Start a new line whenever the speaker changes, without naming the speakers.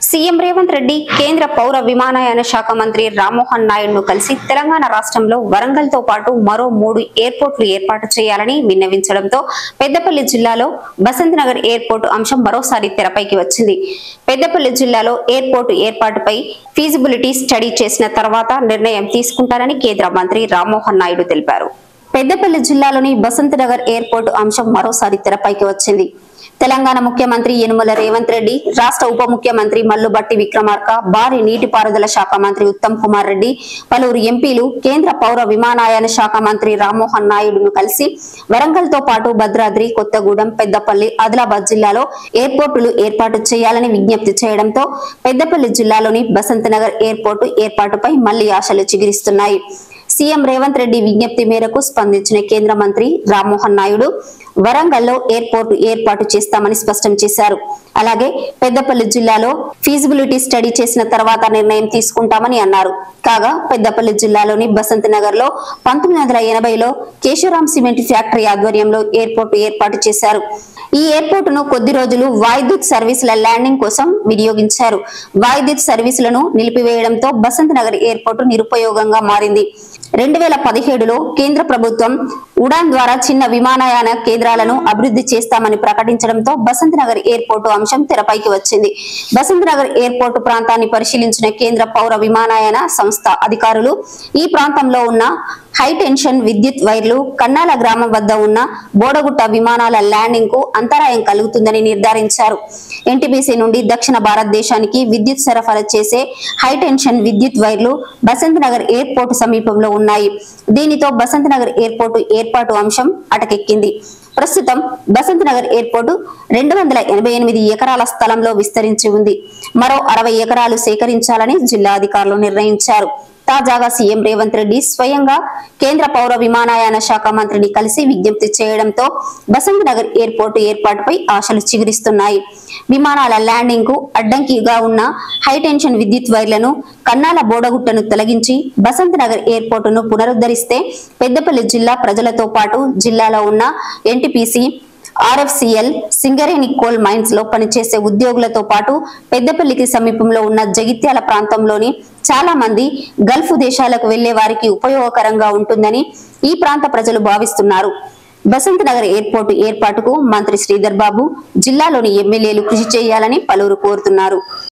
CM Revanth Reddy కేంద్ర పౌర విమానయాన శాఖ మంత్రి రామ్మోహన్ నాయుడును కలిసి తెలంగాణ రాష్ట్రంలో వరంగల్ తో పాటు మరో మూడు ఎయిర్పోర్ట్లు ఏర్పాటు చేయాలని విన్నవించడంతో పెద్దపల్లి జిల్లాలో బసంత్ నగర్ ఎయిర్పోర్టు అంశం మరోసారి తెరపైకి వచ్చింది పెద్దపల్లి జిల్లాలో ఎయిర్పోర్టు ఏర్పాటుపై ఫీజిబిలిటీ స్టడీ చేసిన తర్వాత నిర్ణయం తీసుకుంటారని కేంద్ర మంత్రి రామ్మోహన్ నాయుడు తెలిపారు పెద్దపల్లి జిల్లాలోని బసంత్ నగర్ ఎయిర్పోర్టు అంశం మరోసారి తెరపైకి వచ్చింది తెలంగాణ ముఖ్యమంత్రి యనుమల రేవంత్ రెడ్డి రాష్ట్ర ఉప ముఖ్యమంత్రి మల్లుబట్టి విక్రమార్క భారీ నీటిపారుదల శాఖ మంత్రి ఉత్తమ్ కుమార్ రెడ్డి పలువురు ఎంపీలు కేంద్ర పౌర విమానయాన శాఖ మంత్రి రామ్మోహన్ నాయుడును కలిసి వరంగల్ తో పాటు భద్రాద్రి కొత్తగూడెం పెద్దపల్లి ఆదిలాబాద్ జిల్లాలో ఎయిర్పోర్టులు ఏర్పాటు చేయాలని విజ్ఞప్తి చేయడంతో పెద్దపల్లి జిల్లాలోని బసంత్ నగర్ ఎయిర్పోర్టు ఏర్పాటుపై మళ్లీ ఆశలు చిగురిస్తున్నాయి సీఎం రేవంత్ రెడ్డి విజ్ఞప్తి మేరకు స్పందించిన కేంద్ర మంత్రి రామ్మోహన్ నాయుడు వరంగల్లో ఎయిర్పోర్టు ఏర్పాటు చేస్తామని స్పష్టం చేశారు అలాగే పెద్దపల్లి జిల్లాలో ఫీజిబిలిటీ స్టడీ చేసిన తర్వాత నిర్ణయం తీసుకుంటామని అన్నారు కాగా పెద్దపల్లి జిల్లాలోని బసంత్ నగర్ లో పంతొమ్మిది వందల ఎనభైలో కేశవరాం సిమెంట్ ఫ్యాక్టరీ ఆధ్వర్యంలో ఎయిర్పోర్టు ఏర్పాటు చేశారు ఈ ఎయిర్పోర్టును కొద్ది రోజులు వాయుద్యుత్ సర్వీసుల ల్యాండింగ్ కోసం వినియోగించారు వాయుద్యుత్ సర్వీసులను నిలిపివేయడంతో బసంత్ నగర్ ఎయిర్పోర్టు నిరుపయోగంగా మారింది రెండు వేల పదిహేడులో కేంద్ర ప్రభుత్వం ఉడాన్ ద్వారా చిన్న విమానయాన కేంద్రాలను అభివృద్ధి చేస్తామని ప్రకటించడంతో బసంత్ నగర్ ఎయిర్పోర్టు అంశం తెరపైకి వచ్చింది బసంత్ నగర్ ఎయిర్పోర్టు ప్రాంతాన్ని పరిశీలించిన కేంద్ర పౌర విమానయాన సంస్థ అధికారులు ఈ ప్రాంతంలో ఉన్న హై టెన్షన్ విద్యుత్ వైర్లు కన్నాల గ్రామం వద్ద ఉన్న బోడగుట్ట విమానాల ల్యాండింగ్ కు అంతరాయం కలుగుతుందని నిర్ధారించారు ఎన్టీపీసీ నుండి దక్షిణ భారతదేశానికి విద్యుత్ సరఫరా చేసే హై టెన్షన్ విద్యుత్ వైర్లు బసంత్ నగర్ ఎయిర్పోర్టు సమీపంలో ఉన్నాయి దీనితో బసంత్ నగర్ ఎయిర్పోర్టు ఏర్పాటు అంశం అటకెక్కింది ప్రస్తుతం బసంత్ నగర్ ఎయిర్పోర్టు రెండు వందల ఎనభై ఎనిమిది ఎకరాల స్థలంలో విస్తరించి ఉంది మరో అరవై ఎకరాలు సేకరించాలని జిల్లా అధికారులు నిర్ణయించారు తాజాగా సీఎం రేవంత్ రెడ్డి స్వయంగా కేంద్ర పౌర విమానయాన శాఖ మంత్రిని కలిసి విజ్ఞప్తి చేయడంతో బసంత్ నగర్ ఎయిర్పోర్టు ఏర్పాటుపై ఆశలు చిగురిస్తున్నాయి విమానాల ల్యాండింగ్ కు అడ్డంకిగా ఉన్న హైటెన్షన్ విద్యుత్ వైర్లను కన్నాల బోడగుట్టను తొలగించి బసంత్ నగర్ ఎయిర్పోర్టును పునరుద్ధరిస్తే పెద్దపల్లి జిల్లా ప్రజలతో పాటు జిల్లాలో ఉన్న NTPC RFCL Singareni coal mines లో పనిచేసే ఉద్యోగులతో పాటు పెద్దపల్లికి సమీపంలో ఉన్న జగిత్యాల ప్రాంతంలోని చాలా మంది గల్ఫ్ దేశాలకు వెళ్లే వారికి ఉపయోగకరంగా ఉంటుందని ఈ ప్రాంత ప్రజలు భావిస్తున్నారు బసంత్ నగర్ ఎయిర్పోర్టు ఏర్పాటుకు మంత్రి శ్రీధర్ బాబు జిల్లాలోని ఎమ్మెల్యేలు కృషి చేయాలని పలువురు కోరుతున్నారు